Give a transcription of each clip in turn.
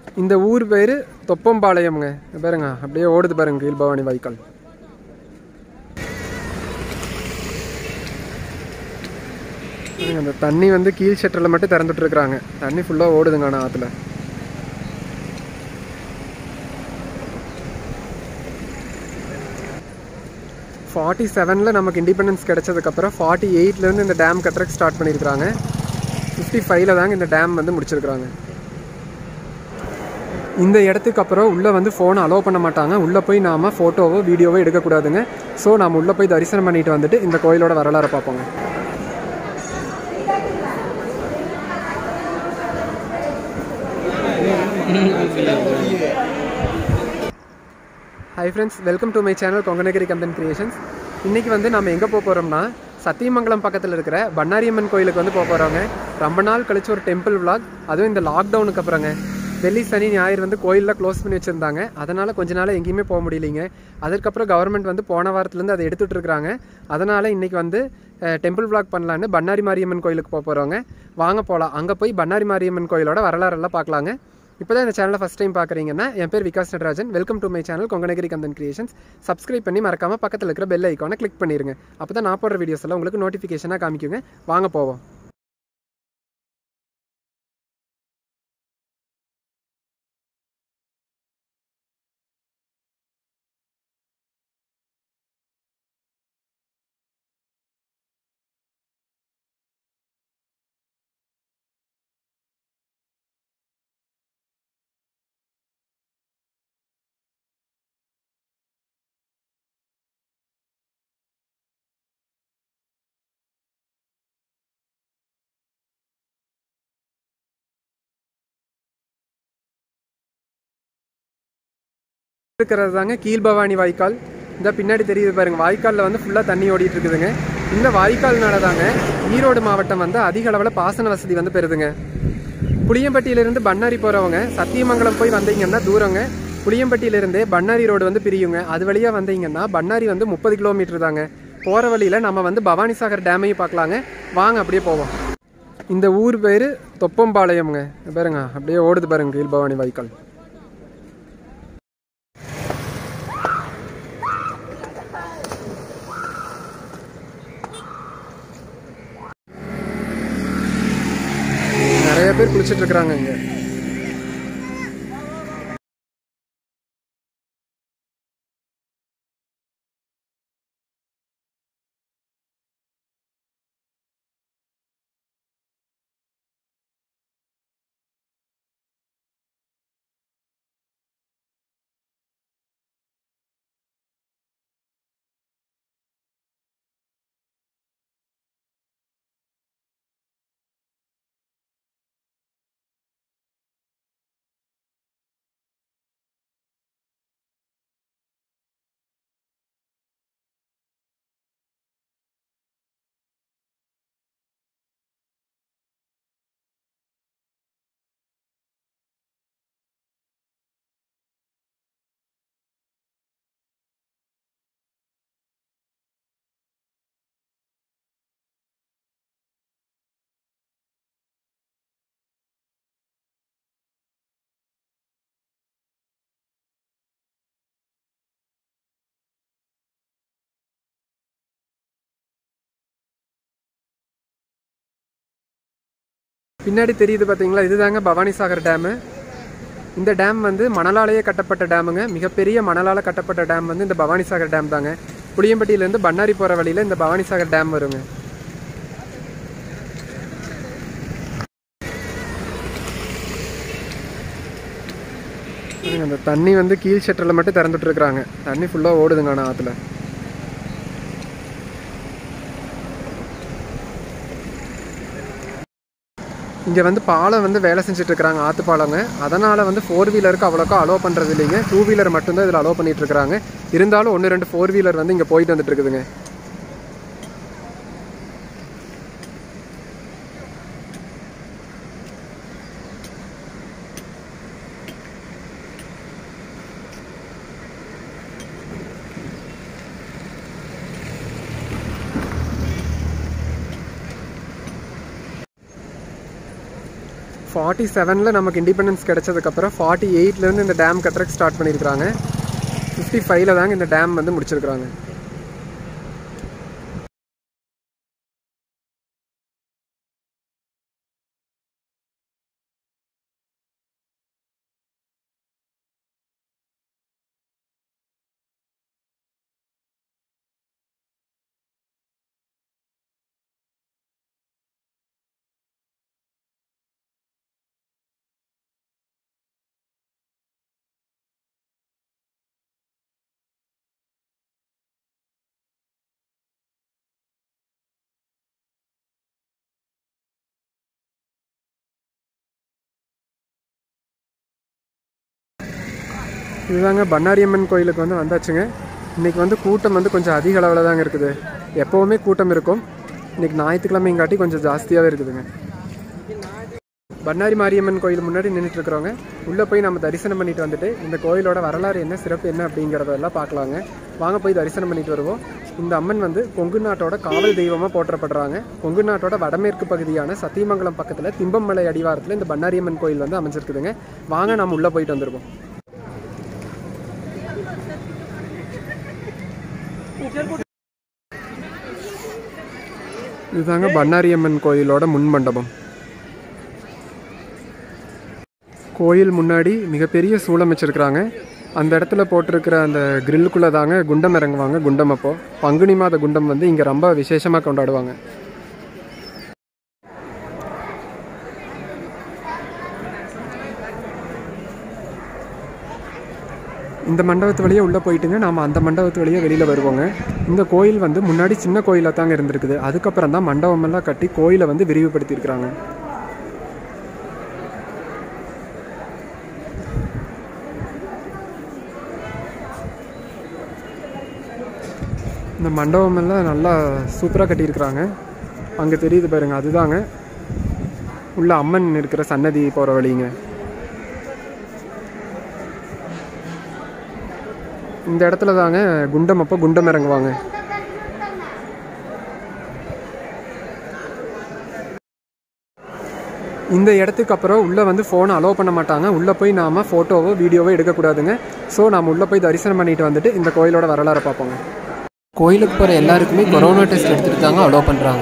இந்த ஊர் பேர் தொப்பம்பாளையம்ங்க இங்க பாருங்க அப்படியே ஓடுது பாருங்க கீழ்பவானி வாய்க்கால் பாருங்க, அந்த தண்ணி வந்து கீழ் ஷட்டரில் மட்டும் திறந்துட்டு இருக்கிறாங்க தண்ணி ஃபுல்லாக ஓடுதுங்க ஆனால் ஆற்றுல ஃபார்ட்டி செவனில் நமக்கு இண்டிபெண்டன்ஸ் கிடைச்சதுக்கப்புறம் ஃபார்ட்டி எயிட்லேருந்து இந்த டேம் கட்டுறதுக்கு ஸ்டார்ட் பண்ணியிருக்கிறாங்க ஃபிஃப்டி ஃபைவ்ல தாங்க இந்த டேம் வந்து முடிச்சிருக்கிறாங்க இந்த இடத்துக்கு அப்புறம் உள்ளே வந்து ஃபோனை அலோவ் பண்ண மாட்டாங்க உள்ளே போய் நாம் ஃபோட்டோவோ வீடியோவோ எடுக்கக்கூடாதுங்க ஸோ நாம் உள்ளே போய் தரிசனம் பண்ணிட்டு வந்துட்டு இந்த கோயிலோட வரலாறை பார்ப்போங்க hi friends welcome to my channel Konganagiri company creations இன்றைக்கி வந்து நம்ம எங்கே போக போகிறோம்னா சத்தியமங்கலம் பக்கத்தில் இருக்கிற பண்ணாரியம்மன் கோயிலுக்கு வந்து போக போகிறோங்க ரொம்ப நாள் கழிச்சு ஒரு டெம்பிள் vlog அதுவும் இந்த லாக்டவுனுக்கு அப்புறங்க வெள்ளி சனி ஞாயிறு வந்து கோயிலில் க்ளோஸ் பண்ணி வச்சுருந்தாங்க அதனால் கொஞ்ச நாள் எங்கேயுமே போக முடியலைங்க அதுக்கப்புறம் கவர்மெண்ட் வந்து போன வாரத்துலேருந்து அதை எடுத்துகிட்டு இருக்கிறாங்க அதனால் இன்றைக்கி வந்து டெம்பிள் vlog பண்ணலான்னு பண்ணாரி மாரியம்மன் கோயிலுக்கு போக போகிறோங்க வாங்க போகலாம் அங்கே போய் பண்ணாரி மாரியம்மன் கோயிலோட வரலாறெல்லாம் பார்க்கலாங்க இப்போ தான் இந்த சேனலை ஃபஸ்ட் டைம் பார்க்குறீங்கன்னா என் பேர் Vikas Natarajan welcome to my channel Konganagiri Kandhan creations subscribe பண்ணி மறக்காமல் பக்கத்தில் இருக்கிற பெல் ஐக்கானை கிளிக் பண்ணிடுங்க அப்போ தான் நான் போடுற வீடியோஸ் எல்லாம் உங்களுக்கு நோட்டிஃபிகேஷனாக காமிக்குங்க வாங்க போவோம் இருக்கிறது தாங்க கீழ்பவானி வாய்க்கால் இந்த பின்னாடி தெரியுது பாருங்க வாய்க்காலில் வந்து ஃபுல்லாக தண்ணி ஓடிட்டு இருக்குதுங்க இந்த வாய்க்கால்னால தாங்க ஈரோடு மாவட்டம் வந்து அதிக அளவில் பாசன வசதி வந்து பெறுதுங்க புளியம்பட்டியிலிருந்து பண்ணாரி போகிறவங்க சத்தியமங்கலம் போய் வந்தீங்கன்னா தூரங்க புளியம்பட்டியிலிருந்தே பண்ணாரி ரோடு வந்து பிரியுங்க அது வழியாக வந்தீங்கன்னா பண்ணாரி வந்து முப்பது கிலோமீட்டர் தாங்க போகிற வழியில் நம்ம வந்து பவானிசாகர் டேமையும் பார்க்கலாங்க வாங்க அப்படியே போவோம் இந்த ஊர் பேர் தொப்பம்பாளையம்ங்க இங்க பாருங்க அப்படியே ஓடுது பாருங்க கீழ்பவானி வாய்க்கால் நிறைய பேர் குளிச்சிட்டு இருக்கிறாங்க இங்க பின்னாடி தெரியுது பார்த்தீங்களா இதுதாங்க பவானிசாகர் டேமு இந்த டேம் வந்து மணலாலேயே கட்டப்பட்ட டேமுங்க மிகப்பெரிய மணலால் கட்டப்பட்ட டேம் வந்து இந்த பவானிசாகர் டேம் தாங்க புளியம்பட்டியிலேருந்து பண்ணாரி போகிற வழியில் இந்த பவானிசாகர் டேம் வருங்க பாருங்க, அந்த தண்ணி வந்து கீழ் ஷட்டரில் மட்டும் திறந்துட்டு இருக்கிறாங்க தண்ணி ஃபுல்லாக ஓடுதுங்க ஆனால் ஆற்றுல இங்கே வந்து பாலம் வந்து வேலை செஞ்சுட்டு இருக்கிறாங்க ஆற்று பாலங்க அதனால் வந்து ஃபோர் வீலருக்கு அவ்வளோக்கா அலோவ் பண்ணுறது இல்லைங்க டூ வீலர் மட்டும்தான் இதில் அலோவ் பண்ணிட்டு இருக்கிறாங்க இருந்தாலும் ஒன்று ரெண்டு ஃபோர் வீலர் வந்து இங்கே போயிட்டு வந்துட்டு இருக்குதுங்க ஃபார்ட்டி செவனில் நமக்கு இண்டிபெண்டன்ஸ் கிடச்சதுக்கப்புறம் ஃபார்ட்டி எயிட்லேருந்து இந்த டேம் கட்டுறதுக்கு ஸ்டார்ட் பண்ணியிருக்கிறாங்க ஃபிஃப்டி ஃபைவ்ல தாங்க இந்த டேம் வந்து முடிச்சிருக்கிறாங்க இதுதாங்க பண்ணாரியம்மன் கோயிலுக்கு வந்து வந்தாச்சுங்க இன்றைக்கி வந்து கூட்டம் வந்து கொஞ்சம் அதிக அளவில் தாங்க இருக்குது எப்போவுமே கூட்டம் இருக்கும் இன்றைக்கி ஞாயிற்றுக்கிழமைங்காட்டி கொஞ்சம் ஜாஸ்தியாகவே இருக்குதுங்க பண்ணாரி மாரியம்மன் கோயில் முன்னாடி நின்றுட்டு இருக்கிறவங்க உள்ளே போய் நம்ம தரிசனம் பண்ணிட்டு வந்துட்டு இந்த கோயிலோட வரலாறு என்ன சிறப்பு என்ன அப்படிங்கிறதெல்லாம் பார்க்கலாங்க வாங்க போய் தரிசனம் பண்ணிட்டு வருவோம் இந்த அம்மன் வந்து கொங்கு நாட்டோட காவல் தெய்வமாக போற்றப்படுறாங்க கொங்கு நாட்டோட வடமேற்கு பகுதியான சத்தியமங்கலம் பக்கத்தில் திம்பம்மலை அடிவாரத்தில் இந்த பண்ணாரியம்மன் கோயில் வந்து அமைஞ்சிருக்குதுங்க வாங்க நம்ம உள்ளே போயிட்டு வந்துருவோம் இதுதாங்க பண்ணாரியம்மன் கோயிலோட முன் மண்டபம் கோயில் முன்னாடி மிகப்பெரிய சூளம் வச்சிருக்கிறாங்க அந்த இடத்துல போட்டிருக்கிற அந்த கிரில்லுக்குள்ளே தாங்க குண்டம் இறங்குவாங்க குண்டம் அப்போ பங்குனி மாத குண்டம் வந்து இங்கே ரொம்ப விசேஷமாக கொண்டாடுவாங்க இந்த மண்டபத்து வழியே உள்ளே போயிட்டுங்க நாம் அந்த மண்டபத்து வழியே வெளியில் வருவோங்க இந்த கோயில் வந்து முன்னாடி சின்ன கோயிலாக தாங்க இருந்திருக்குது அதுக்கப்புறம் தான் மண்டபமெல்லாம் கட்டி கோயிலை வந்து விரிவுபடுத்தியிருக்கிறாங்க இந்த மண்டபம் எல்லாம் நல்லா சூப்பராக கட்டியிருக்கிறாங்க அங்கே தெரியுது பாருங்க அதுதாங்க உள்ள அம்மன் இருக்கிற சன்னதி போகிற வழிங்க இந்த இடத்துல தாங்க குண்டம் அப்போ குண்டம் இறங்குவாங்க இந்த இடத்துக்கு அப்புறம் உள்ளே வந்து ஃபோனை அலோவ் பண்ண மாட்டாங்க உள்ளே போய் நாம் ஃபோட்டோவோ வீடியோவோ எடுக்கக்கூடாதுங்க ஸோ நாம் உள்ளே போய் தரிசனம் பண்ணிட்டு வந்துட்டு இந்த கோயிலோட வரலாறை பார்ப்போங்க கோயிலுக்கு போகிற எல்லாருக்குமே கொரோனா டெஸ்ட் எடுத்துட்டு தாங்க அலோவ் பண்ணுறாங்க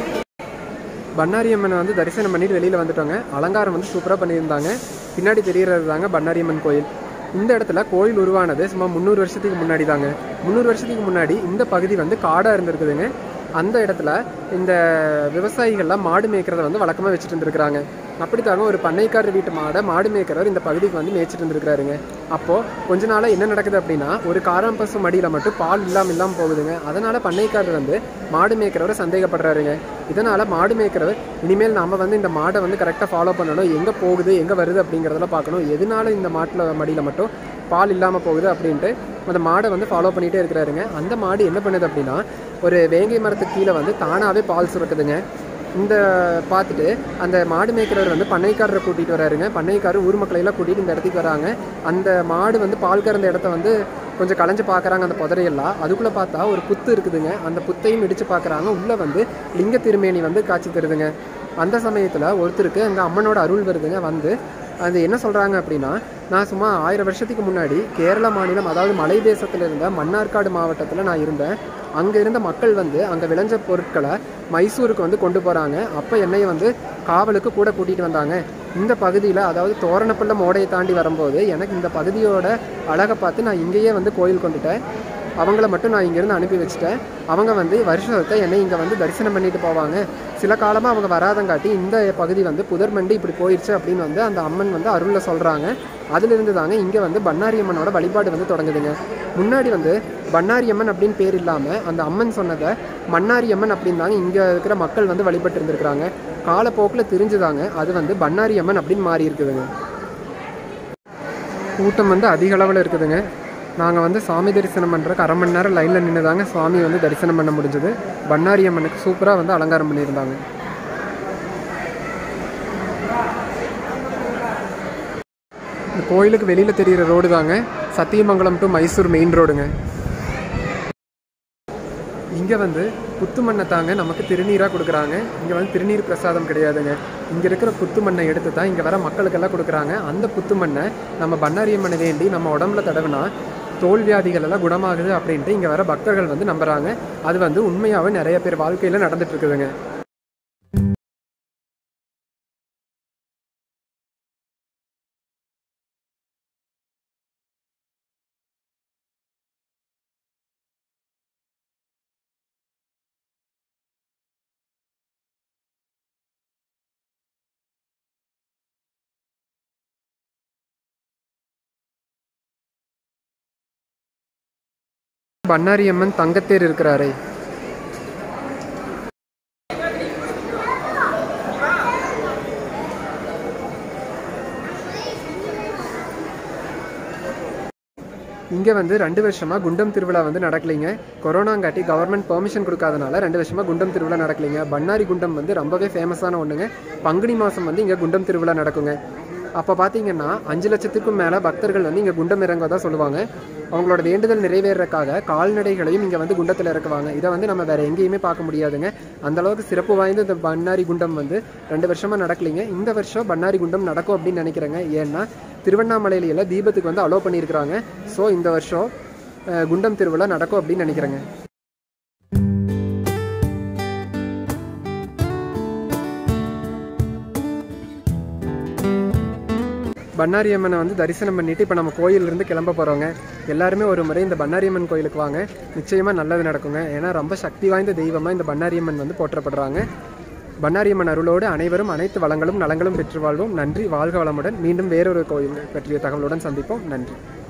பண்ணாரி அம்மனை வந்து தரிசனம் பண்ணிட்டு வெளியில் வந்துட்டோங்க அலங்காரம் வந்து சூப்பராக பண்ணியிருந்தாங்க பின்னாடி தெரியறது தாங்க பண்ணாரி அம்மன் கோயில் இந்த இடத்துல கோயில் உருவானது சும்மா முந்நூறு வருஷத்துக்கு முன்னாடி தாங்க முந்நூறு வருஷத்துக்கு முன்னாடி இந்த பகுதி வந்து காடாக இருந்திருக்குதுங்க அந்த இடத்துல இந்த விவசாயிகள்லாம் மாடு மேய்க்கிறத வந்து வழக்கமாக வச்சுட்டு இருந்திருக்கிறாங்க அப்படித்தாங்க ஒரு பண்ணைக்காரர் வீட்டு மாடை மாடு மேய்க்கிறவர் இந்த பகுதிக்கு வந்து மேய்ச்சிட்டு இருந்திருக்கிறாருங்க அப்போது கொஞ்ச நாளாக என்ன நடக்குது அப்படின்னா ஒரு காராம்பசு மடியில் மட்டும் பால் இல்லாமல் இல்லாமல் போகுதுங்க அதனால் பண்ணைக்காரர் வந்து மாடு மேய்க்கிறவரை சந்தேகப்படுறாருங்க இதனால் மாடு மேய்க்கிறவர் இனிமேல் நம்ம வந்து இந்த மாடை வந்து கரெக்டாக ஃபாலோ பண்ணணும் எங்கே போகுது எங்கே வருது அப்படிங்கிறதெல்லாம் பார்க்கணும் எதனால இந்த மாட்டில் மடியில் மட்டும் பால் இல்லாமல் போகுது அப்படின்ட்டு அந்த மாடை வந்து ஃபாலோ பண்ணிகிட்டே இருக்கிறாருங்க அந்த மாடு என்ன பண்ணுது அப்படின்னா ஒரு வேங்கை மரத்துக்கு கீழே வந்து தானாகவே பால் சுரக்குதுங்க இந்த பார்த்துட்டு அந்த மாடு மேய்க்கிறவர் வந்து பண்ணைக்காரரை கூட்டிகிட்டு வராருங்க பண்ணைக்காரர் ஊர் மக்களை எல்லாம் கூட்டிகிட்டு இந்த இடத்துக்கு வராங்க அந்த மாடு வந்து பால் கறந்த இடத்த வந்து கொஞ்சம் களைஞ்சு பார்க்குறாங்க அந்த புதரையெல்லாம் அதுக்குள்ளே பார்த்தா ஒரு புத்து இருக்குதுங்க அந்த புத்தையும் இடித்து பார்க்குறாங்க உள்ளே வந்து லிங்க திருமேனி வந்து காட்சி தருதுங்க அந்த சமயத்தில் ஒருத்தருக்கு அங்கே அம்மனோட அருள் வருதுங்க வந்து அது என்ன சொல்கிறாங்க அப்படின்னா நான் சும்மா ஆயிரம் வருஷத்துக்கு முன்னாடி கேரள மாநிலம் அதாவது மலை தேசத்தில் இருந்த மன்னார்காடு மாவட்டத்தில் நான் இருந்தேன் அங்கே இருந்த மக்கள் வந்து அங்கே விளைஞ்ச பொருட்களை மைசூருக்கு வந்து கொண்டு போகிறாங்க அப்போ என்னைய வந்து காவலுக்கு கூட கூட்டிகிட்டு வந்தாங்க இந்த பகுதியில் அதாவது தோரணப்பள்ள மோடையை தாண்டி வரும்போது எனக்கு இந்த பகுதியோட அழகை பார்த்து நான் இங்கேயே வந்து கோயில் கொண்டுட்டேன் அவங்கள மட்டும் நான் இங்கேருந்து அனுப்பி வச்சுட்டேன் அவங்க வந்து வருஷத்தை என்னை இங்கே வந்து தரிசனம் பண்ணிட்டு போவாங்க சில காலமாக அவங்க வராதங்காட்டி இந்த பகுதி வந்து புதர்மண்டி இப்படி போயிடுச்சு அப்படின்னு வந்து அந்த அம்மன் வந்து அருளில் சொல்கிறாங்க அதிலிருந்து தாங்க இங்கே வந்து பண்ணாரி அம்மனோட வழிபாடு வந்து தொடங்குதுங்க முன்னாடி வந்து பண்ணாரி அம்மன் அப்படின்னு பேர் இல்லாமல் அந்த அம்மன் சொன்னதை மன்னாரி அம்மன் அப்படின்னு தாங்க இங்கே இருக்கிற மக்கள் வந்து வழிபட்டு இருந்திருக்கிறாங்க காலப்போக்கில் தெரிஞ்சுதாங்க அது வந்து பண்ணாரி அம்மன் அப்படின்னு மாறி இருக்குதுங்க கூட்டம் வந்து அதிக அளவில் இருக்குதுங்க நாங்கள் வந்து சாமி தரிசனம் பண்ணுறக்கு அரை மணி நேரம் லைனில் நின்று தாங்க சுவாமி வந்து தரிசனம் பண்ண முடிஞ்சது பண்ணாரி அம்மனுக்கு சூப்பராக வந்து அலங்காரம் பண்ணியிருந்தாங்க இந்த கோயிலுக்கு வெளியில் தெரிகிற ரோடு தாங்க சத்தியமங்கலம் டு மைசூர் மெயின் ரோடுங்க இங்கே இங்கே வந்து புத்து மண்ணை தாங்க நமக்கு திருநீராக கொடுக்குறாங்க இங்கே வந்து திருநீர் பிரசாதம் கிடையாதுங்க இங்கே இருக்கிற புத்து மண்ணை எடுத்து தான் இங்கே வர மக்களுக்கெல்லாம் கொடுக்குறாங்க அந்த புத்து மண்ணை நம்ம பண்ணாரியம்மனை வேண்டி நம்ம உடம்புல தடவினா தோல் வியாதிகள் எல்லாம் குணமாகுது அப்படின்ட்டு இங்கே வர பக்தர்கள் வந்து நம்புறாங்க அது வந்து உண்மையாகவே நிறைய பேர் வாழ்க்கையில் நடந்துட்டு இருக்குதுங்க பண்ணாரி அம்மன் தங்கத்தேர் இருக்கிறாரே இங்கே வந்து ரெண்டு வருஷமாக குண்டம் திருவிழா வந்து நடக்கலைங்க கொரோனாங்காட்டி கவர்மெண்ட் பெர்மிஷன் கொடுக்காதனால ரெண்டு வருஷமாக குண்டம் திருவிழா நடக்கலைங்க பண்ணாரி குண்டம் வந்து ரொம்பவே ஃபேமஸான ஒன்றுங்க பங்குனி மாதம் வந்து இங்கே குண்டம் திருவிழா நடக்குங்க அப்போ பார்த்தீங்கன்னா அஞ்சு லட்சத்துக்கும் மேலே பக்தர்கள் வந்து இங்கே குண்டம் இறங்குவதா சொல்லுவாங்க அவங்களோட வேண்டுதல் நிறைவேறக்காக கால்நடைகளையும் இங்கே வந்து குண்டத்தில் இறக்குவாங்க இதை வந்து நம்ம வேறு எங்கேயுமே பார்க்க முடியாதுங்க அந்த அளவுக்கு சிறப்பு வாய்ந்த இந்த பண்ணாரி குண்டம் வந்து ரெண்டு வருஷமாக நடக்கலைங்க இந்த வருஷம் பண்ணாரி குண்டம் நடக்கும் அப்படின்னு நினைக்கிறேங்க ஏன்னா திருவண்ணாமலையில எல்லாம் தீபத்துக்கு வந்து அலோவ் பண்ணியிருக்கிறாங்க ஸோ இந்த வருஷம் அஹ், குண்டம் திருவிழா நடக்கும் அப்படின்னு நினைக்கிறேங்க பண்ணாரி அம்மனை வந்து தரிசனம் பண்ணிட்டு இப்போ நம்ம கோயிலிருந்து கிளம்ப போகிறோங்க எல்லாருமே ஒரு முறை இந்த பண்ணாரி அம்மன் கோயிலுக்கு வாங்க நிச்சயமாக நல்லது நடக்குங்க ஏன்னா ரொம்ப சக்தி வாய்ந்த தெய்வமாக இந்த பண்ணாரி அம்மன் வந்து போற்றப்படுறாங்க பண்ணாரி அம்மன் அருளோடு அனைவரும் அனைத்து வளங்களும் நலங்களும் பெற்று வாழ்வோம் நன்றி வாழ்க வளமுடன் மீண்டும் வேறொரு கோயில் பற்றிய தகவலுடன் சந்திப்போம் நன்றி